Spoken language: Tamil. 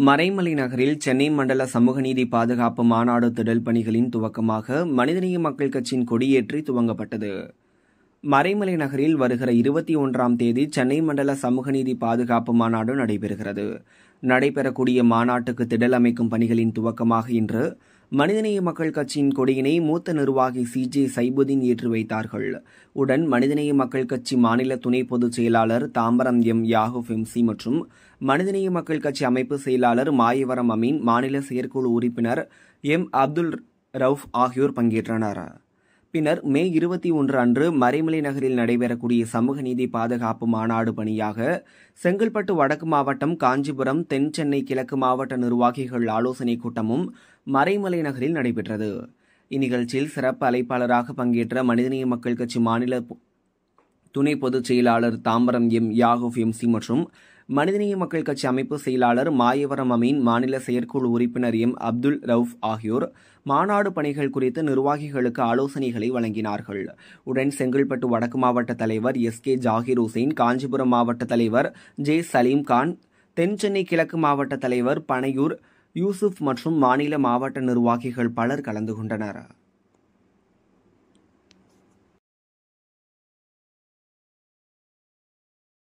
மறைமலை நகரில் சென்னை மண்டல சமூக நீதி பாதுகாப்பு மாநாடு திடல் பணிகளின் துவக்கமாக மனிதநேய மக்கள் கட்சியின் கொடியேற்றி துவங்கப்பட்டது மறைமலை நகரில் வருகிற இருபத்தி ஒன்றாம் தேதி சென்னை மண்டல சமூக நீதி பாதுகாப்பு மாநாடு நடைபெறுகிறது நடைபெறக்கூடிய மாநாட்டுக்கு திடல் அமைக்கும் பணிகளின் துவக்கமாக இன்று மனிதநேய மக்கள் கட்சியின் கொடியினை மூத்த நிர்வாகி சி ஜே சைபுதீன் ஏற்றி வைத்தார்கள் உடன் மனிதநேய மக்கள் கட்சி மாநில துணை பொதுச் செயலாளர் தாம்பரம் எம் யாகுப் எம்சி மற்றும் மனிதநேய மக்கள் கட்சி அமைப்பு செயலாளர் மாயவரம் அமீன் மாநில செயற்குழு உறுப்பினர் எம் அப்துல் ரவுஃப் ஆகியோர் பங்கேற்றனர் பின்னர் மே இருபத்தி ஒன்று அன்று மறைமலை நகரில் நடைபெறக்கூடிய சமூக நீதி பாதுகாப்பு மாநாடு பணியாக செங்கல்பட்டு வடக்கு மாவட்டம் காஞ்சிபுரம் தென் சென்னை கிழக்கு மாவட்ட நிர்வாகிகள் ஆலோசனைக் கூட்டமும் மறைமலை நகரில் நடைபெற்றது இந்நிகழ்ச்சியில் சிறப்பு அழைப்பாளராக பங்கேற்ற மனிதநேய மக்கள் கட்சி மாநில துணை பொதுச் செயலாளர் தாம்பரம் எம் யாகுப் எம்சி மற்றும் மனிதநேய மக்கள் கட்சி அமைப்பு செயலாளர் மாயவரம் அமீன் மாநில செயற்குழு உறுப்பினர் எம் அப்துல் ரவுஃப் ஆகியோர் மாநாடு பணிகள் குறித்து நிர்வாகிகளுக்கு ஆலோசனைகளை வழங்கினார்கள் உடன் செங்கல்பட்டு வடக்கு மாவட்ட தலைவர் எஸ் கே ஜாகிர் ஹுசைன் காஞ்சிபுரம் மாவட்ட தலைவர் ஜே சலீம் கான் தென் சென்னை கிழக்கு மாவட்ட தலைவர் பனையூர் யூசுப் மற்றும் மாநில மாவட்ட நிர்வாகிகள் பலர் கலந்து கொண்டனர்